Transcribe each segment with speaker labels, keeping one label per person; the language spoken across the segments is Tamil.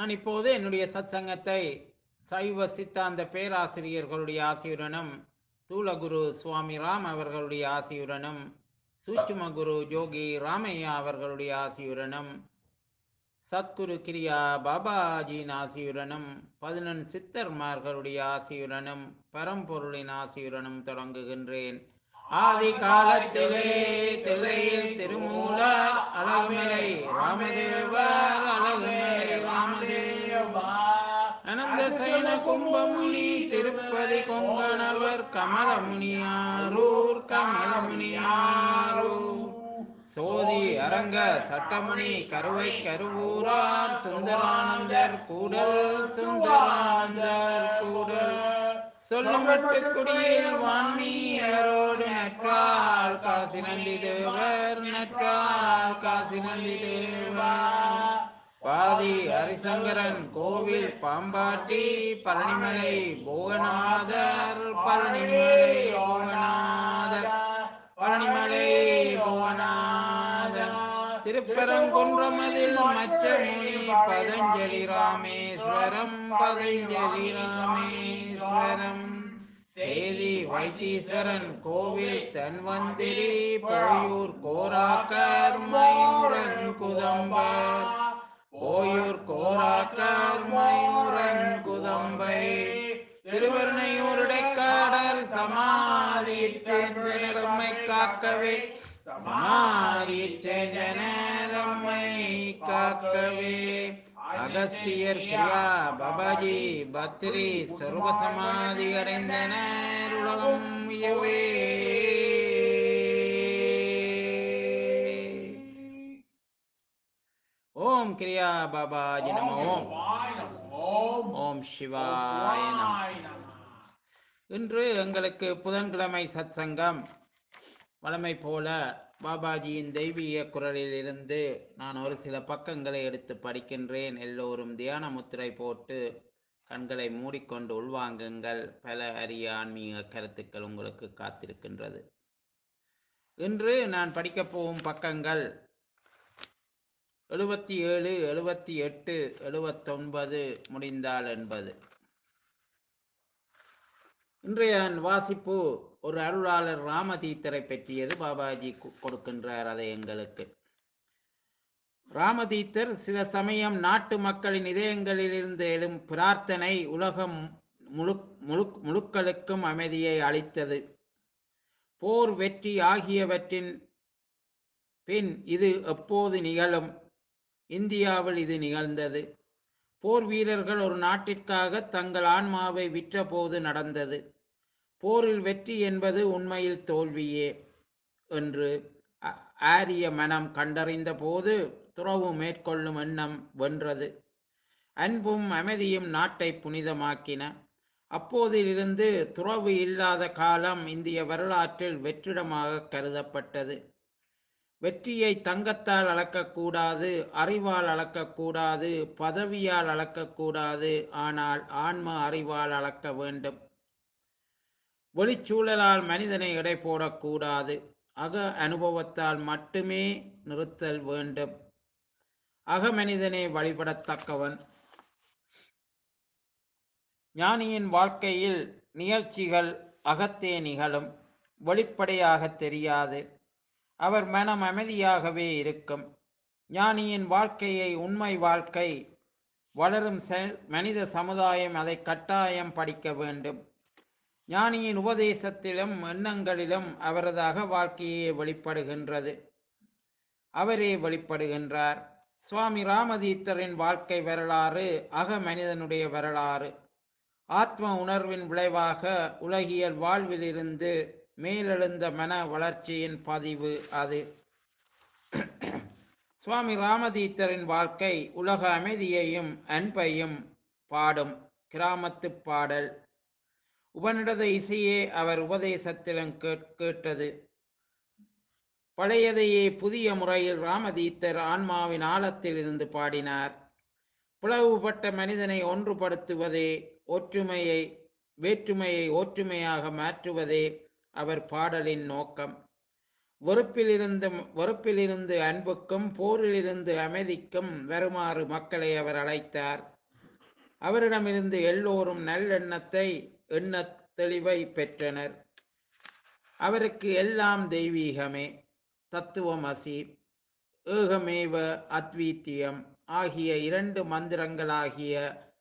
Speaker 1: நான் இப்போது என்னுடைய சத்சங்கத்தை சைவ சித்தாந்த பேராசிரியர்களுடைய ஆசியுடனும் தூலகுரு சுவாமி ராம் அவர்களுடைய ஆசியுடனும் சூட்சும குரு ஜோகி ராமையா அவர்களுடைய ஆசியுடனும் சத்குரு கிரியா பாபாஜியின் ஆசியுடனும் பதினொன் சித்தர்மார்களுடைய ஆசியுடனும் பரம்பொருளின் ஆசியுடனும் தொடங்குகின்றேன் ஆதி காலத்திலே தில்லையில் திருமூல அழகுமலை ராமதேவர் அழகுமலை ராமதேவா அனந்த சயன கும்பமுனி திருப்பதி கொங்கணவர் கமலமுனியாரூர் கமலமுனியாரூர் சோதி அரங்க சட்டமணி கருவை கருவூரார் சுந்தரானந்தர் கூடல் சுந்தரானந்தர் கூடல் சொல்லும்பட்டு குடியில் வான்மீயரோடு நற்றால் காசி நந்தி தேவர் நற்றால் காசி நந்தி தேவர் பாதி ஹரிசங்கரன் கோவில் பாம்பாட்டி பழனிமலை போகநாதர் பழனிமலை போகநாதர் பழனிமலை போகநாதர் திருப்பரங்குன்றமதில் மச்ச முனி பதஞ்சலி ராமேஸ்வரம் பதஞ்சலி ராமேஸ்வரம் சேதி வைத்தீஸ்வரன் கோவில் தன்வந்திரி போயூர் கோராக்கர் மயூரன் குதம்பர் ஓயூர் கோராக்கர் மயூரன் குதம்பை திருவருணையூருடைக்காடல் சமாதியில் சேர்ந்த நிறமை காக்கவே சமாதியில் சேர்ந்த நேரம்மை காக்கவே அகஸ்தியர் கிரியா பாபாஜி பத்ரி சர்வ சமாதி அடைந்தனர் உலகம் இதுவே ஓம் கிரியா பாபாஜி நம ஓம் ஓம் சிவாய நம இன்று எங்களுக்கு புதன்கிழமை சத்சங்கம் வழமை போல பாபாஜியின் தெய்வீக குரலில் இருந்து நான் ஒரு சில பக்கங்களை எடுத்து படிக்கின்றேன் எல்லோரும் தியான முத்திரை போட்டு கண்களை மூடிக்கொண்டு உள்வாங்குங்கள் பல அரிய ஆன்மீக கருத்துக்கள் உங்களுக்கு காத்திருக்கின்றது இன்று நான் படிக்கப் போகும் பக்கங்கள் எழுபத்தி ஏழு எழுபத்தி எட்டு எழுபத்தொன்பது முடிந்தால் என்பது இன்றைய வாசிப்பு ஒரு அருளாளர் ராமதீத்தரை பற்றியது பாபாஜி கு- கொடுக்கின்றார் அதை எங்களுக்கு ராமதீத்தர் சில சமயம் நாட்டு மக்களின் இதயங்களிலிருந்து எழும் பிரார்த்தனை உலகம் முழு முழு முழுக்களுக்கும் அமைதியை அளித்தது போர் வெற்றி ஆகியவற்றின் பின் இது எப்போது நிகழும் இந்தியாவில் இது நிகழ்ந்தது போர் வீரர்கள் ஒரு நாட்டிற்காக தங்கள் ஆன்மாவை விற்றபோது நடந்தது போரில் வெற்றி என்பது உண்மையில் தோல்வியே என்று அ- ஆரிய மனம் கண்டறிந்த போது துறவு மேற்கொள்ளும் எண்ணம் வென்றது அன்பும் அமைதியும் நாட்டை புனிதமாக்கின அப்போதிலிருந்து துறவு இல்லாத காலம் இந்திய வரலாற்றில் வெற்றிடமாக கருதப்பட்டது வெற்றியை தங்கத்தால் அளக்கக்கூடாது அறிவால் அளக்கக்கூடாது பதவியால் அளக்கக்கூடாது ஆனால் ஆன்ம அறிவால் அளக்க வேண்டும் வெளிச்சூழலால் மனிதனை எடை போடக்கூடாது அக அனுபவத்தால் மட்டுமே நிறுத்தல் வேண்டும் அக மனிதனே வழிபடத்தக்கவன் ஞானியின் வாழ்க்கையில் நிகழ்ச்சிகள் அகத்தே நிகழும் வெளிப்படையாக தெரியாது அவர் மனம் அமைதியாகவே இருக்கும் ஞானியின் வாழ்க்கையை உண்மை வாழ்க்கை வளரும் செ- மனித சமுதாயம் அதை கட்டாயம் படிக்க வேண்டும் ஞானியின் உபதேசத்திலும் எண்ணங்களிலும் அவரது அக வாழ்க்கையே வெளிப்படுகின்றது அவரே வெளிப்படுகின்றார் சுவாமி ராமதீத்தரின் வாழ்க்கை வரலாறு அக மனிதனுடைய வரலாறு ஆத்ம உணர்வின் விளைவாக உலகியல் வாழ்விலிருந்து மேலெழுந்த மன வளர்ச்சியின் பதிவு அது சுவாமி ராமதீத்தரின் வாழ்க்கை உலக அமைதியையும் அன்பையும் பாடும் கிராமத்து பாடல் உபனிடத இசையே அவர் உபதேசத்திலும் கேட்- கேட்டது பழையதையே புதிய முறையில் ராமதீத்தர் ஆன்மாவின் ஆழத்தில் இருந்து பாடினார் பிளவுபட்ட மனிதனை ஒன்றுபடுத்துவதே ஒற்றுமையை வேற்றுமையை ஒற்றுமையாக மாற்றுவதே அவர் பாடலின் நோக்கம் வெறுப்பிலிருந்து வெறுப்பிலிருந்து அன்புக்கும் போரிலிருந்து அமைதிக்கும் வருமாறு மக்களை அவர் அழைத்தார் அவரிடமிருந்து எல்லோரும் நல்லெண்ணத்தை எண்ணத் தெளிவை பெற்றனர் அவருக்கு எல்லாம் தெய்வீகமே தத்துவமசி ஏகமேவ அத்வீத்தியம் ஆகிய இரண்டு மந்திரங்களாகிய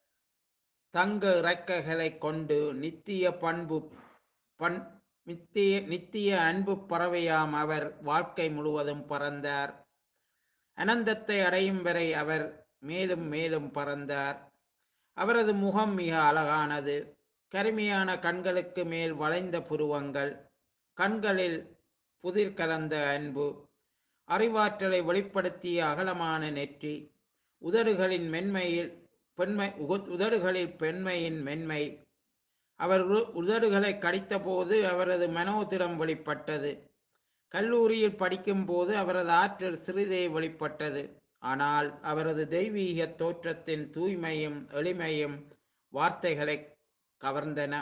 Speaker 1: தங்க இறக்கைகளை கொண்டு நித்திய பண்பு பண் நித்திய நித்திய அன்பு பறவையாம் அவர் வாழ்க்கை முழுவதும் பறந்தார் அனந்தத்தை அடையும் வரை அவர் மேலும் மேலும் பறந்தார் அவரது முகம் மிக அழகானது கருமையான கண்களுக்கு மேல் வளைந்த புருவங்கள் கண்களில் புதிர் கலந்த அன்பு அறிவாற்றலை வெளிப்படுத்திய அகலமான நெற்றி உதடுகளின் மென்மையில் பெண்மை உகு- உதடுகளில் பெண்மையின் மென்மை அவர் உ- உதடுகளை கடித்தபோது அவரது மனோதிடம் வெளிப்பட்டது கல்லூரியில் படிக்கும்போது அவரது ஆற்றல் சிறிதே வெளிப்பட்டது ஆனால் அவரது தெய்வீக தோற்றத்தின் தூய்மையும் எளிமையும் வார்த்தைகளை கவர்ந்தன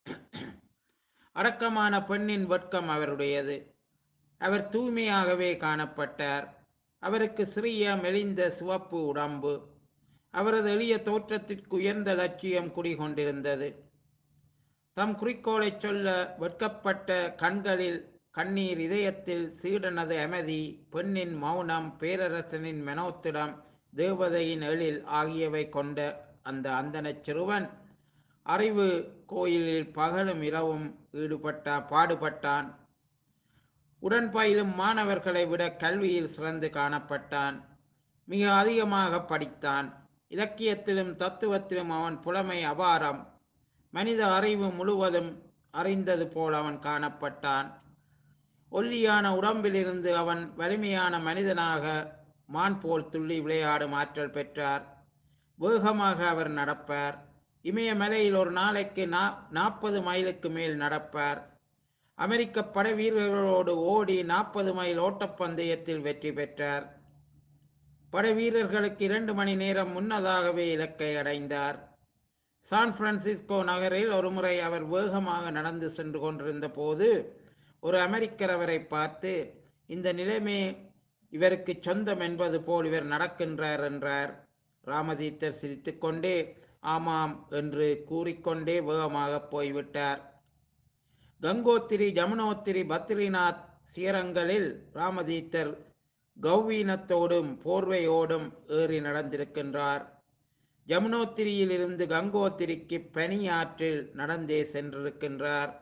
Speaker 1: அடக்கமான பெண்ணின் வெட்கம் அவருடையது அவர் தூய்மையாகவே காணப்பட்டார் அவருக்கு சிறிய மெலிந்த சிவப்பு உடம்பு அவரது எளிய தோற்றத்திற்கு உயர்ந்த லட்சியம் குடிகொண்டிருந்தது தம் குறிக்கோளைச் சொல்ல வெட்கப்பட்ட கண்களில் கண்ணீர் இதயத்தில் சீடனது அமைதி பெண்ணின் மௌனம் பேரரசனின் மனோத்திடம் தேவதையின் எழில் ஆகியவை கொண்ட அந்த அந்தணச் சிறுவன் அறிவு கோயிலில் பகலும் இரவும் ஈடுபட்டா பாடுபட்டான் உடன் பயிலும் மாணவர்களை விட கல்வியில் சிறந்து காணப்பட்டான் மிக அதிகமாக படித்தான் இலக்கியத்திலும் தத்துவத்திலும் அவன் புலமை அபாரம் மனித அறிவு முழுவதும் அறிந்தது போல் அவன் காணப்பட்டான் ஒல்லியான உடம்பிலிருந்து அவன் வலிமையான மனிதனாக மான் போல் துள்ளி விளையாடும் ஆற்றல் பெற்றார் வேகமாக அவர் நடப்பார் இமயமலையில் ஒரு நாளைக்கு நா நாற்பது மைலுக்கு மேல் நடப்பார் அமெரிக்க படை வீரர்களோடு ஓடி நாற்பது மைல் ஓட்டப்பந்தயத்தில் வெற்றி பெற்றார் படை வீரர்களுக்கு இரண்டு மணி நேரம் முன்னதாகவே இலக்கை அடைந்தார் சான் பிரான்சிஸ்கோ நகரில் ஒருமுறை அவர் வேகமாக நடந்து சென்று கொண்டிருந்த போது ஒரு அமெரிக்கர் அவரை பார்த்து இந்த நிலைமை இவருக்கு சொந்தம் என்பது போல் இவர் நடக்கின்றார் என்றார் ராமதீத்தர் சிரித்துக்கொண்டே ஆமாம் என்று கூறிக்கொண்டே வேகமாக போய்விட்டார் கங்கோத்திரி ஜமுனோத்திரி பத்ரிநாத் சிகரங்களில் ராமதீத்தர் கௌவீனத்தோடும் போர்வையோடும் ஏறி நடந்திருக்கின்றார் யமுனோத்திரியிலிருந்து கங்கோத்திரிக்கு பனியாற்றில் நடந்தே சென்றிருக்கின்றார்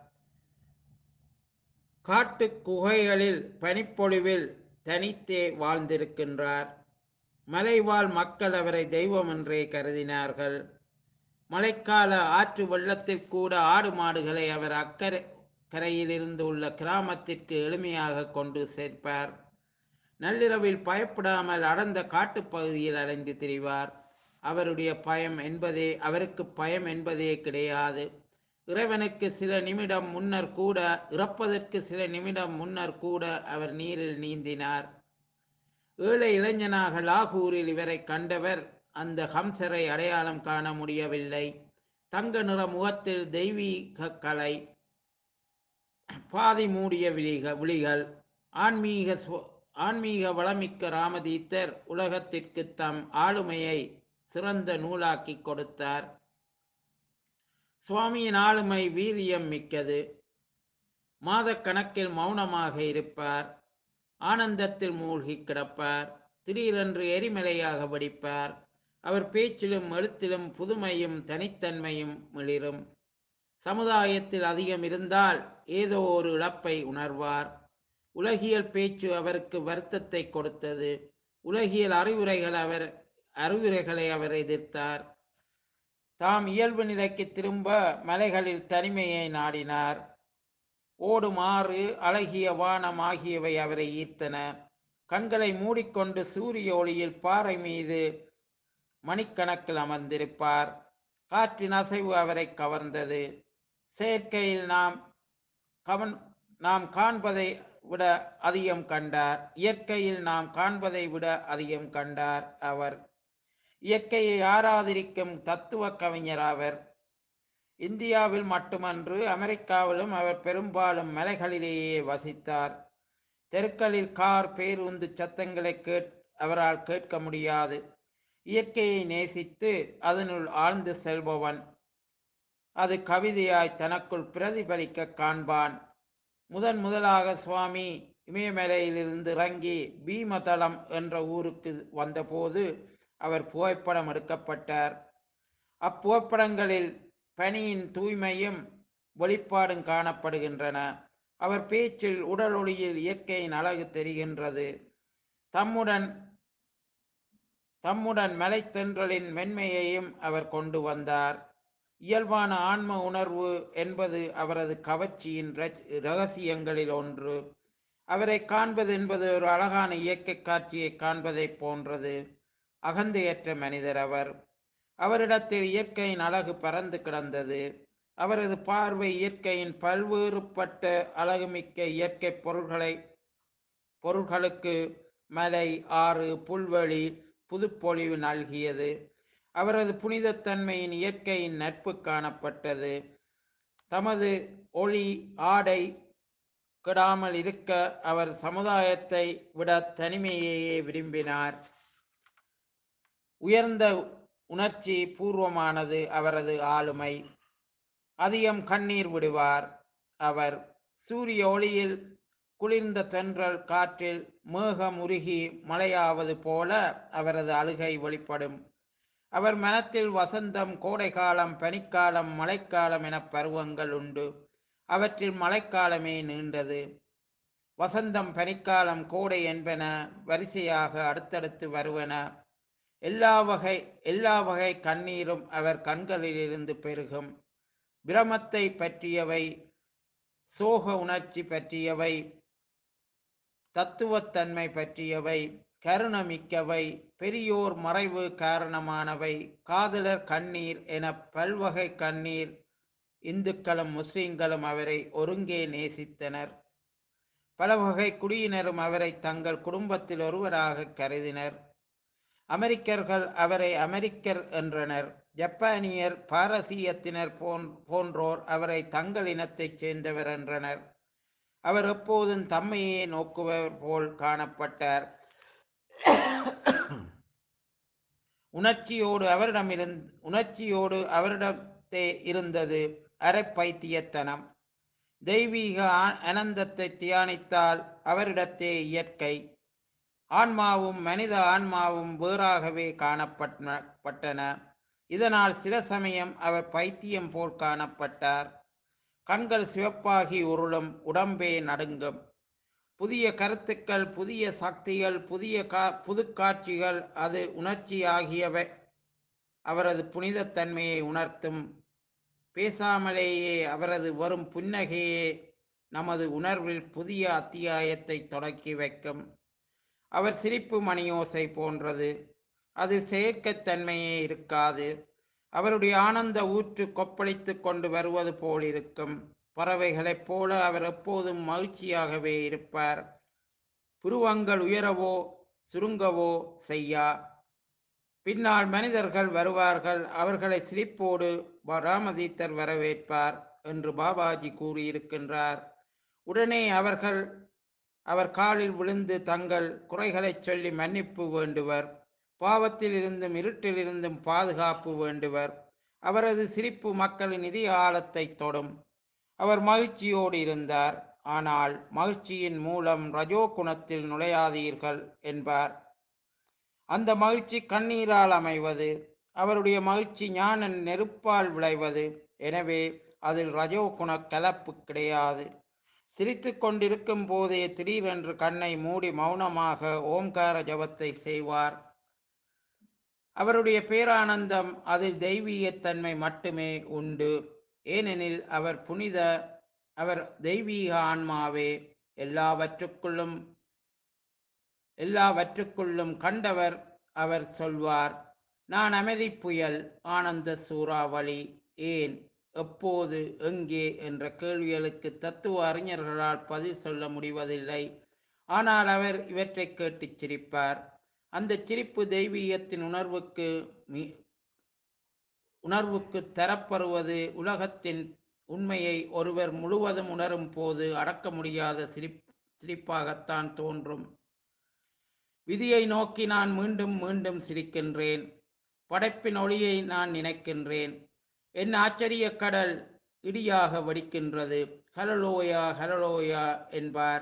Speaker 1: காட்டுக் குகைகளில் பனிப்பொழிவில் தனித்தே வாழ்ந்திருக்கின்றார் மலைவாழ் மக்கள் அவரை தெய்வம் என்றே கருதினார்கள் மழைக்கால ஆற்று வெள்ளத்தில் கூட ஆடு மாடுகளை அவர் அக்கறை கரையிலிருந்து உள்ள கிராமத்திற்கு எளிமையாக கொண்டு சேர்ப்பார் நள்ளிரவில் பயப்படாமல் அடர்ந்த காட்டுப்பகுதியில் அலைந்து திரிவார் அவருடைய பயம் என்பதே அவருக்கு பயம் என்பதே கிடையாது இறைவனுக்கு சில நிமிடம் முன்னர் கூட இறப்பதற்கு சில நிமிடம் முன்னர் கூட அவர் நீரில் நீந்தினார் ஏழை இளைஞனாக லாகூரில் இவரை கண்டவர் அந்த ஹம்சரை அடையாளம் காண முடியவில்லை தங்க நிற முகத்தில் தெய்வீக கலை பாதி மூடிய விழிக விழிகள் ஆன்மீக சுவ- ஆன்மீக வளமிக்க ராமதீத்தர் உலகத்திற்கு தம் ஆளுமையை சிறந்த நூலாக்கி கொடுத்தார் சுவாமியின் ஆளுமை வீரியம் மிக்கது மாதக்கணக்கில் மௌனமாக இருப்பார் ஆனந்தத்தில் மூழ்கி கிடப்பார் திடீரென்று எரிமலையாக வெடிப்பார் அவர் பேச்சிலும் எழுத்திலும் புதுமையும் தனித்தன்மையும் மிளிரும் சமுதாயத்தில் அதிகம் இருந்தால் ஏதோ ஒரு இழப்பை உணர்வார் உலகியல் பேச்சு அவருக்கு வருத்தத்தை கொடுத்தது உலகியல் அறிவுரைகள் அவர் அறிவுரைகளை அவர் எதிர்த்தார் தாம் இயல்பு நிலைக்கு திரும்ப மலைகளில் தனிமையை நாடினார் ஓடும் ஆறு அழகிய வானம் ஆகியவை அவரை ஈர்த்தன கண்களை மூடிக்கொண்டு சூரிய ஒளியில் பாறை மீது மணிக்கணக்கில் அமர்ந்திருப்பார் காற்றின் அசைவு அவரை கவர்ந்தது செயற்கையில் நாம் கவன் நாம் காண்பதை விட அதிகம் கண்டார் இயற்கையில் நாம் காண்பதை விட அதிகம் கண்டார் அவர் இயற்கையை ஆராதிக்கும் தத்துவ கவிஞர் அவர் இந்தியாவில் மட்டுமன்று அமெரிக்காவிலும் அவர் பெரும்பாலும் மலைகளிலேயே வசித்தார் தெருக்களில் கார் பேருந்து சத்தங்களை கேட் அவரால் கேட்க முடியாது இயற்கையை நேசித்து அதனுள் ஆழ்ந்து செல்பவன் அது கவிதையாய் தனக்குள் பிரதிபலிக்க காண்பான் முதன் முதலாக சுவாமி இமயமலையிலிருந்து இறங்கி பீமதளம் என்ற ஊருக்கு வந்தபோது அவர் புகைப்படம் எடுக்கப்பட்டார் அப்புகைப்படங்களில் பனியின் தூய்மையும் வெளிப்பாடும் காணப்படுகின்றன அவர் பேச்சில் உடல் ஒளியில் இயற்கையின் அழகு தெரிகின்றது தம்முடன் தம்முடன் மலைத்தென்றலின் மென்மையையும் அவர் கொண்டு வந்தார் இயல்பான ஆன்ம உணர்வு என்பது அவரது கவர்ச்சியின் ரச்- ரகசியங்களில் ஒன்று அவரை காண்பது என்பது ஒரு அழகான இயற்கை காட்சியை காண்பதைப் போன்றது அகந்தையற்ற மனிதர் அவர் அவரிடத்தில் இயற்கையின் அழகு பறந்து கிடந்தது அவரது பார்வை இயற்கையின் பல்வேறுபட்ட அழகுமிக்க இயற்கை பொருள்களை பொருள்களுக்கு மலை ஆறு புல்வெளி புதுப்பொழிவு நல்கியது அவரது புனிதத்தன்மையின் இயற்கையின் நட்பு காணப்பட்டது தமது ஒளி ஆடை கெடாமல் இருக்க அவர் சமுதாயத்தை விட தனிமையையே விரும்பினார் உயர்ந்த உணர்ச்சி பூர்வமானது அவரது ஆளுமை அதிகம் கண்ணீர் விடுவார் அவர் சூரிய ஒளியில் குளிர்ந்த தென்றல் காற்றில் மேகம் உருகி மழையாவது போல அவரது அழுகை வெளிப்படும் அவர் மனத்தில் வசந்தம் கோடைக்காலம் பனிக்காலம் மழைக்காலம் என பருவங்கள் உண்டு அவற்றில் மழைக்காலமே நீண்டது வசந்தம் பனிக்காலம் கோடை என்பன வரிசையாக அடுத்தடுத்து வருவன எல்லா வகை எல்லா வகை கண்ணீரும் அவர் கண்களிலிருந்து பெருகும் பிரமத்தை பற்றியவை சோக உணர்ச்சி பற்றியவை தத்துவத்தன்மை பற்றியவை கருணமிக்கவை பெரியோர் மறைவு காரணமானவை காதலர் கண்ணீர் என பல்வகை கண்ணீர் இந்துக்களும் முஸ்லிம்களும் அவரை ஒருங்கே நேசித்தனர் பல வகை குடியினரும் அவரை தங்கள் குடும்பத்தில் ஒருவராக கருதினர் அமெரிக்கர்கள் அவரை அமெரிக்கர் என்றனர் ஜப்பானியர் பாரசீகத்தினர் போன் போன்றோர் அவரை தங்கள் இனத்தைச் சேர்ந்தவர் என்றனர் அவர் எப்போதும் தம்மையே நோக்குவர் போல் காணப்பட்டார் உணர்ச்சியோடு அவரிடமிருந்து உணர்ச்சியோடு அவரிடத்தே இருந்தது அரை பைத்தியத்தனம் தெய்வீக ஆ- அனந்தத்தை தியானித்தால் அவரிடத்தே இயற்கை ஆன்மாவும் மனித ஆன்மாவும் வேறாகவே காணப்பட்டன பட்டன. இதனால் சில சமயம் அவர் பைத்தியம் போல் காணப்பட்டார் கண்கள் சிவப்பாகி உருளும் உடம்பே நடுங்கும் புதிய கருத்துக்கள் புதிய சக்திகள் புதிய கா புது காட்சிகள் அது உணர்ச்சி ஆகியவை அவரது புனிதத்தன்மையை உணர்த்தும் பேசாமலேயே அவரது வரும் புன்னகையே நமது உணர்வில் புதிய அத்தியாயத்தை தொடக்கி வைக்கும் அவர் சிரிப்பு மணியோசை போன்றது அது செயற்கைத்தன்மையே இருக்காது அவருடைய ஆனந்த ஊற்று கொப்பளித்துக் கொண்டு வருவது போல் இருக்கும் பறவைகளைப் போல அவர் எப்போதும் மகிழ்ச்சியாகவே இருப்பார் புருவங்கள் உயரவோ சுருங்கவோ செய்யா பின்னால் மனிதர்கள் வருவார்கள் அவர்களை சிரிப்போடு ப- ராமதீத்தர் வரவேற்பார் என்று பாபாஜி கூறியிருக்கின்றார் உடனே அவர்கள் அவர் காலில் விழுந்து தங்கள் குறைகளைச் சொல்லி மன்னிப்பு வேண்டுவர் பாவத்தில் இருந்தும் இருட்டில் இருந்தும் பாதுகாப்பு வேண்டுவர் அவரது சிரிப்பு மக்களின் இதய ஆழத்தை தொடும் அவர் மகிழ்ச்சியோடு இருந்தார் ஆனால் மகிழ்ச்சியின் மூலம் ரஜோ குணத்தில் நுழையாதீர்கள் என்பார் அந்த மகிழ்ச்சி கண்ணீரால் அமைவது அவருடைய மகிழ்ச்சி ஞான நெருப்பால் விளைவது எனவே அதில் ரஜோ குண கலப்பு கிடையாது சிரித்துக் கொண்டிருக்கும் போதே திடீரென்று கண்ணை மூடி மௌனமாக ஓம்கார ஜபத்தை செய்வார் அவருடைய பேரானந்தம் அதில் தெய்வீகத்தன்மை மட்டுமே உண்டு ஏனெனில் அவர் புனித அவர் தெய்வீக ஆன்மாவே எல்லாவற்றுக்குள்ளும் எல்லாவற்றுக்குள்ளும் கண்டவர் அவர் சொல்வார் நான் அமைதி புயல் ஆனந்த சூறாவளி ஏன் எப்போது எங்கே என்ற கேள்விகளுக்கு தத்துவ அறிஞர்களால் பதில் சொல்ல முடிவதில்லை ஆனால் அவர் இவற்றை கேட்டுச் சிரிப்பார் அந்த சிரிப்பு தெய்வீகத்தின் உணர்வுக்கு மி- உணர்வுக்கு தரப்பெறுவது உலகத்தின் உண்மையை ஒருவர் முழுவதும் உணரும் போது அடக்க முடியாத சிரிப் சிரிப்பாகத்தான் தோன்றும் விதியை நோக்கி நான் மீண்டும் மீண்டும் சிரிக்கின்றேன் படைப்பின் ஒளியை நான் நினைக்கின்றேன் என் ஆச்சரிய கடல் இடியாக வடிக்கின்றது ஹலலோயா ஹலலோயா என்பார்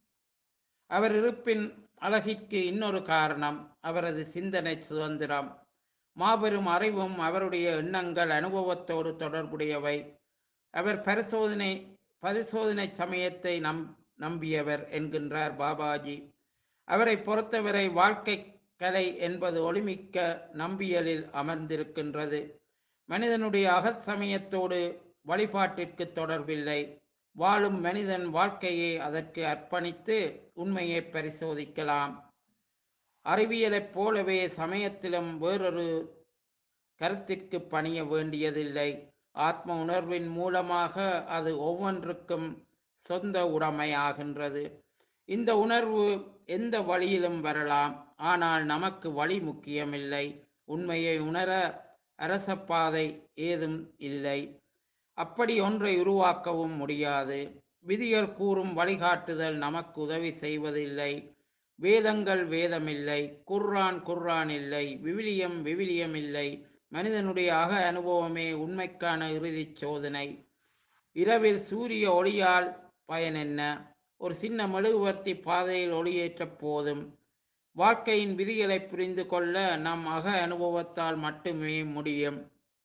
Speaker 1: அவர் இருப்பின் அழகிற்கு இன்னொரு காரணம் அவரது சிந்தனை சுதந்திரம் மாபெரும் அறிவும் அவருடைய எண்ணங்கள் அனுபவத்தோடு தொடர்புடையவை அவர் பரிசோதனை பரிசோதனை சமயத்தை நம் நம்பியவர் என்கின்றார் பாபாஜி அவரை பொறுத்தவரை வாழ்க்கை கலை என்பது ஒளிமிக்க நம்பியலில் அமர்ந்திருக்கின்றது மனிதனுடைய அகச்சமயத்தோடு வழிபாட்டிற்கு தொடர்பில்லை வாழும் மனிதன் வாழ்க்கையை அதற்கு அர்ப்பணித்து உண்மையை பரிசோதிக்கலாம் அறிவியலைப் போலவே சமயத்திலும் வேறொரு கருத்திற்கு பணிய வேண்டியதில்லை ஆத்ம உணர்வின் மூலமாக அது ஒவ்வொன்றுக்கும் சொந்த உடைமையாகின்றது இந்த உணர்வு எந்த வழியிலும் வரலாம் ஆனால் நமக்கு வழி முக்கியமில்லை உண்மையை உணர அரச பாதை ஏதும் இல்லை அப்படி ஒன்றை உருவாக்கவும் முடியாது விதிகள் கூறும் வழிகாட்டுதல் நமக்கு உதவி செய்வதில்லை வேதங்கள் வேதமில்லை குர்ஆன் குர்ஆன் இல்லை விவிலியம் விவிலியம் இல்லை மனிதனுடைய அக அனுபவமே உண்மைக்கான இறுதிச் சோதனை இரவில் சூரிய ஒளியால் பயன் என்ன ஒரு சின்ன மெழுகுவர்த்தி பாதையில் ஒளியேற்ற போதும் வாழ்க்கையின் விதிகளை புரிந்து கொள்ள நம் அக அனுபவத்தால் மட்டுமே முடியும்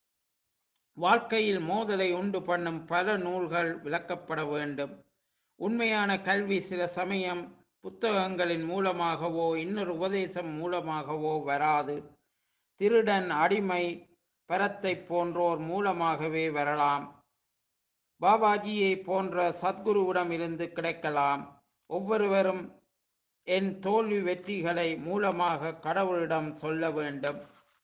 Speaker 1: வாழ்க்கையில் மோதலை உண்டு பண்ணும் பல நூல்கள் விளக்கப்பட வேண்டும் உண்மையான கல்வி சில சமயம் புத்தகங்களின் மூலமாகவோ இன்னொரு உபதேசம் மூலமாகவோ வராது திருடன் அடிமை பரத்தை போன்றோர் மூலமாகவே வரலாம் பாபாஜியை போன்ற சத்குருவிடம் இருந்து கிடைக்கலாம் ஒவ்வொருவரும் என் தோல்வி வெற்றிகளை மூலமாக கடவுளிடம் சொல்ல வேண்டும்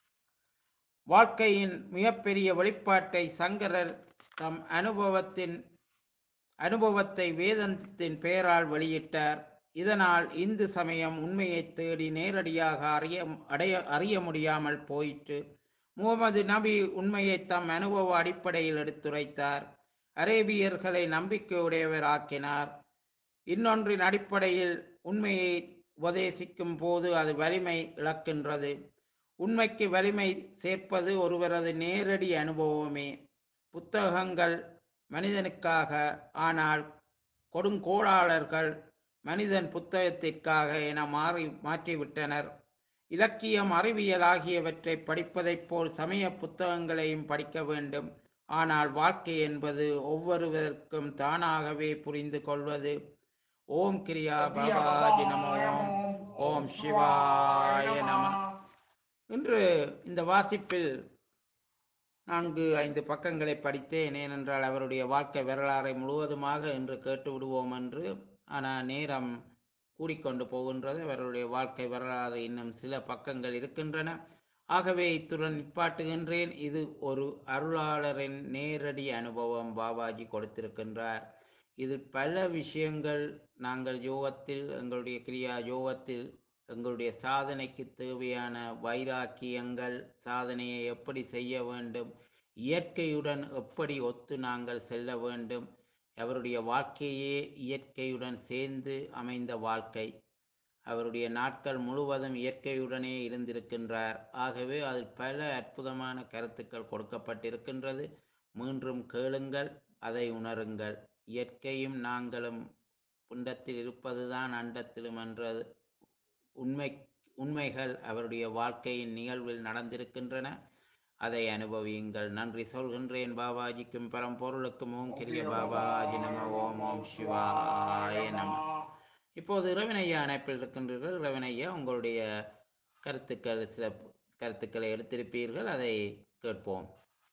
Speaker 1: வாழ்க்கையின் மிகப்பெரிய வெளிப்பாட்டை சங்கரர் தம் அனுபவத்தின் அனுபவத்தை வேதத்தின் பெயரால் வெளியிட்டார் இதனால் இந்து சமயம் உண்மையை தேடி நேரடியாக அறிய அடைய அறிய முடியாமல் போயிற்று முகமது நபி உண்மையை தம் அனுபவ அடிப்படையில் எடுத்துரைத்தார் அரேபியர்களை நம்பிக்கையுடையவர் ஆக்கினார் இன்னொன்றின் அடிப்படையில் உண்மையை உபதேசிக்கும் போது அது வலிமை இழக்கின்றது உண்மைக்கு வலிமை சேர்ப்பது ஒருவரது நேரடி அனுபவமே புத்தகங்கள் மனிதனுக்காக ஆனால் கொடுங்கோளாளர்கள் மனிதன் புத்தகத்திற்காக என மாறி மாற்றிவிட்டனர் இலக்கியம் அறிவியல் ஆகியவற்றை படிப்பதைப் போல் சமய புத்தகங்களையும் படிக்க வேண்டும் ஆனால் வாழ்க்கை என்பது ஒவ்வொருவருக்கும் தானாகவே புரிந்து கொள்வது ஓம் கிரியா பாபாஜி நம ஓம் ஓம் சிவாய நம இன்று இந்த வாசிப்பில் நான்கு ஐந்து பக்கங்களை படித்தேன் ஏனென்றால் அவருடைய வாழ்க்கை வரலாறை முழுவதுமாக இன்று கேட்டு விடுவோம் என்று ஆனால் நேரம் கூடிக்கொண்டு போகின்றது அவருடைய வாழ்க்கை வரலாறு இன்னும் சில பக்கங்கள் இருக்கின்றன ஆகவே இத்துடன் நிப்பாட்டுகின்றேன் இது ஒரு அருளாளரின் நேரடி அனுபவம் பாபாஜி கொடுத்திருக்கின்றார் இது பல விஷயங்கள் நாங்கள் யோகத்தில் எங்களுடைய கிரியா யோகத்தில் எங்களுடைய சாதனைக்கு தேவையான வைராக்கியங்கள் சாதனையை எப்படி செய்ய வேண்டும் இயற்கையுடன் எப்படி ஒத்து நாங்கள் செல்ல வேண்டும் அவருடைய வாழ்க்கையே இயற்கையுடன் சேர்ந்து அமைந்த வாழ்க்கை அவருடைய நாட்கள் முழுவதும் இயற்கையுடனே இருந்திருக்கின்றார் ஆகவே அதில் பல அற்புதமான கருத்துக்கள் கொடுக்கப்பட்டிருக்கின்றது மீண்டும் கேளுங்கள் அதை உணருங்கள் இயற்கையும் நாங்களும் புண்டத்தில் இருப்பதுதான் அண்டத்திலும் என்றது உண்மை உண்மைகள் அவருடைய வாழ்க்கையின் நிகழ்வில் நடந்திருக்கின்றன அதை அனுபவியுங்கள் நன்றி சொல்கின்றேன் பாபாஜிக்கும் பரம்பொருளுக்கும் ஓம் கிரிய பாபாஜி நம ஓம் ஓம் சிவாய நம இப்போது இரவினையா அணைப்பில் இருக்கின்றீர்கள் இரவினையா உங்களுடைய கருத்துக்கள் சில கருத்துக்களை எடுத்திருப்பீர்கள் அதை கேட்போம்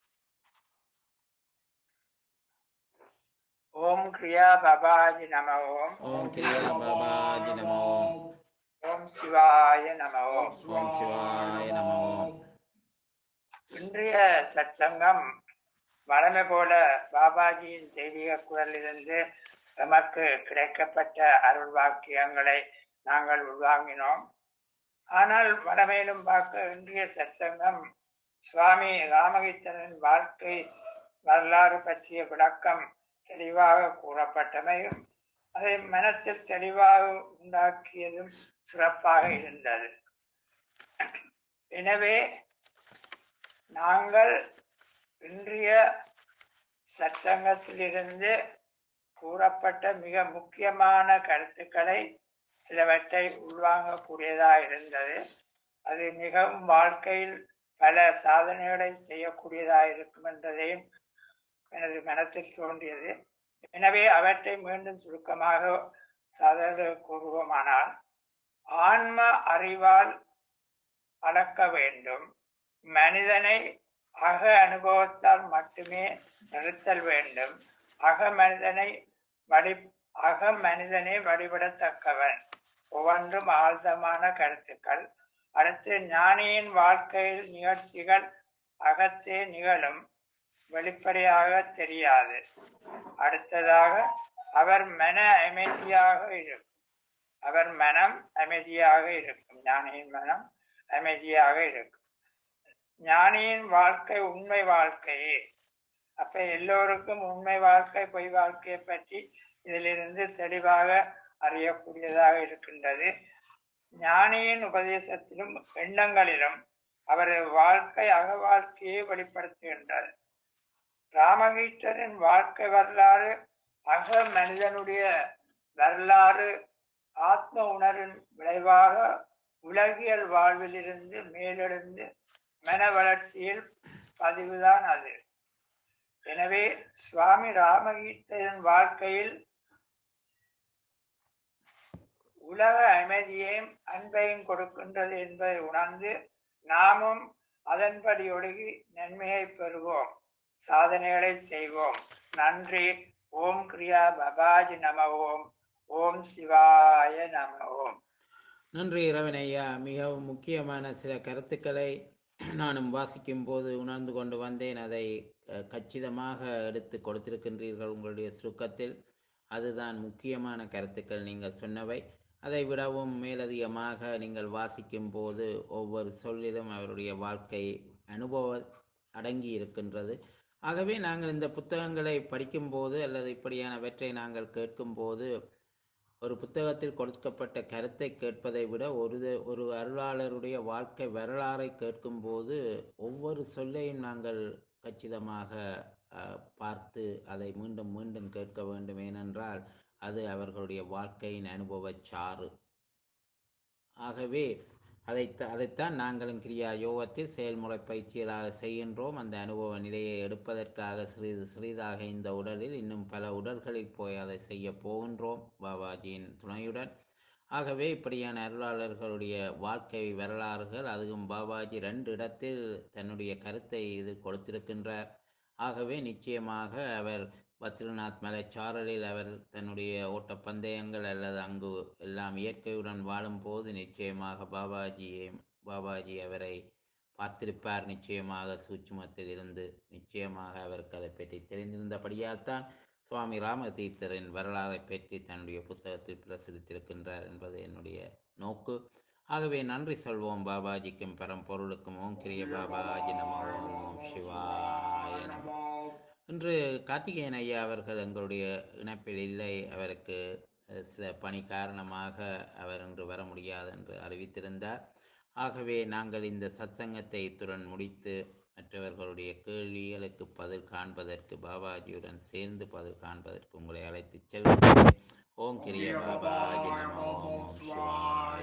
Speaker 2: ஓம் கிரியா பாபாஜி நம ஓம்
Speaker 1: ஓம் கிரியா பாபாஜி நம ஓம்
Speaker 2: ஓம் சிவாய நம ஓம்
Speaker 1: ஓம் சிவாய நம ஓம்
Speaker 2: இன்றைய சத்சங்கம் வளமை போல பாபாஜியின் தெய்வீக குரலிலிருந்து நமக்கு கிடைக்கப்பட்ட அருள் வாக்கியங்களை நாங்கள் உள்வாங்கினோம் ஆனால் வடமேலும் பார்க்க இன்றைய சத்சங்கம் சுவாமி ராமகிருஷ்ணனின் வாழ்க்கை வரலாறு பற்றிய விளக்கம் தெளிவாக கூறப்பட்டமையும் அதை மனத்தில் தெளிவாக உண்டாக்கியதும் சிறப்பாக இருந்தது எனவே நாங்கள் இன்றைய சற்சங்கத்திலிருந்து கூறப்பட்ட மிக முக்கியமான கருத்துக்களை சிலவற்றை உள்வாங்கக்கூடியதாக இருந்தது அது மிகவும் வாழ்க்கையில் பல சாதனைகளை செய்யக்கூடியதாக இருக்கும் என்பதையும் எனது மனத்தில் தோன்றியது எனவே அவற்றை மீண்டும் சுருக்கமாக சாதனை கூறுவோமானால் ஆன்ம அறிவால் அளக்க வேண்டும் மனிதனை அக அனுபவத்தால் மட்டுமே நிறுத்தல் வேண்டும் அக மனிதனை வழி அக மனிதனை வழிபடத்தக்கவன் ஒவ்வொன்றும் ஆழ்ந்தமான கருத்துக்கள் அடுத்து ஞானியின் வாழ்க்கையில் நிகழ்ச்சிகள் அகத்தே நிகழும் வெளிப்படையாக தெரியாது அடுத்ததாக அவர் மன அமைதியாக இருக்கும் அவர் மனம் அமைதியாக இருக்கும் ஞானியின் மனம் அமைதியாக இருக்கும் ஞானியின் வாழ்க்கை உண்மை வாழ்க்கையே அப்ப எல்லோருக்கும் உண்மை வாழ்க்கை பொய் வாழ்க்கையை பற்றி இதிலிருந்து தெளிவாக அறியக்கூடியதாக இருக்கின்றது ஞானியின் உபதேசத்திலும் எண்ணங்களிலும் அவரது வாழ்க்கை அக வாழ்க்கையை வெளிப்படுத்துகின்றது ராமகிருஷ்ணரின் வாழ்க்கை வரலாறு அக மனிதனுடைய வரலாறு ஆத்ம உணர்வின் விளைவாக உலகியல் வாழ்விலிருந்து மேலெழுந்து மன வளர்ச்சியில் பதிவுதான் அது எனவே சுவாமி ராமகீர்த்தனின் வாழ்க்கையில் உலக அமைதியையும் அன்பையும் கொடுக்கின்றது என்பதை உணர்ந்து நாமும் அதன்படி ஒழுகி நன்மையை பெறுவோம் சாதனைகளை செய்வோம் நன்றி ஓம் கிரியா பபாஜி நம ஓம் ஓம் சிவாய நம ஓம்
Speaker 1: நன்றி இரவனையா மிகவும் முக்கியமான சில கருத்துக்களை நானும் வாசிக்கும் போது உணர்ந்து கொண்டு வந்தேன் அதை அஹ், கச்சிதமாக எடுத்து கொடுத்திருக்கின்றீர்கள் உங்களுடைய சுருக்கத்தில் அதுதான் முக்கியமான கருத்துக்கள் நீங்கள் சொன்னவை அதை விடவும் மேலதிகமாக நீங்கள் வாசிக்கும் போது ஒவ்வொரு சொல்லிலும் அவருடைய வாழ்க்கை அனுபவம் அடங்கி இருக்கின்றது ஆகவே நாங்கள் இந்த புத்தகங்களை படிக்கும்போது அல்லது இப்படியானவற்றை நாங்கள் கேட்கும்போது ஒரு புத்தகத்தில் கொடுக்கப்பட்ட கருத்தை கேட்பதை விட ஒரு த- ஒரு அருளாளருடைய வாழ்க்கை வரலாறை கேட்கும்போது ஒவ்வொரு சொல்லையும் நாங்கள் கச்சிதமாக அஹ், பார்த்து அதை மீண்டும் மீண்டும் கேட்க வேண்டும் ஏனென்றால் அது அவர்களுடைய வாழ்க்கையின் அனுபவச் சாறு ஆகவே அதை அதைத்தான் நாங்களும் கிரியா யோகத்தில் செயல்முறை பயிற்சிகளாக செய்கின்றோம் அந்த அனுபவ நிலையை எடுப்பதற்காக சிறிது சிறிதாக இந்த உடலில் இன்னும் பல உடல்களில் போய் அதை செய்ய போகின்றோம் பாபாஜியின் துணையுடன் ஆகவே இப்படியான அருளாளர்களுடைய வாழ்க்கை வரலாறுகள் அதுவும் பாபாஜி ரெண்டு இடத்தில் தன்னுடைய கருத்தை இது கொடுத்திருக்கின்றார் ஆகவே நிச்சயமாக அவர் பத்ரிநாத் மலைச்சாரலில் அவர் தன்னுடைய ஓட்டப்பந்தயங்கள் அல்லது அங்கு எல்லாம் இயற்கையுடன் வாழும்போது நிச்சயமாக பாபாஜியை பாபாஜி அவரை பார்த்திருப்பார் நிச்சயமாக சூட்சுமத்தில் இருந்து நிச்சயமாக அவருக்கு அதை பற்றி தெரிந்திருந்தபடியால் தான் சுவாமி ராமதீர்த்தரின் வரலாறை பற்றி தன்னுடைய புத்தகத்தில் பிரசுரித்திருக்கின்றார் என்பது என்னுடைய நோக்கு ஆகவே நன்றி சொல்வோம் பாபாஜிக்கும் பரம்பொருளுக்கும் ஓம் கிரிய பாபாஜி நம ஓம் ஓம் சிவாய நம இன்று கார்த்திகேயன் ஐயா அவர்கள் எங்களுடைய இணைப்பில் இல்லை அவருக்கு அஹ், சில பணி காரணமாக அவர் இன்று வர முடியாது என்று அறிவித்திருந்தார் ஆகவே நாங்கள் இந்த சத்சங்கத்தை இத்துடன் முடித்து மற்றவர்களுடைய கேள்விகளுக்கு பதில் காண்பதற்கு பாபாஜியுடன் சேர்ந்து பதில் காண்பதற்கு உங்களை அழைத்துச் செல்கிறேன் ஓம் கிரிய பாபாஜி நமோ ஓம் சிவாய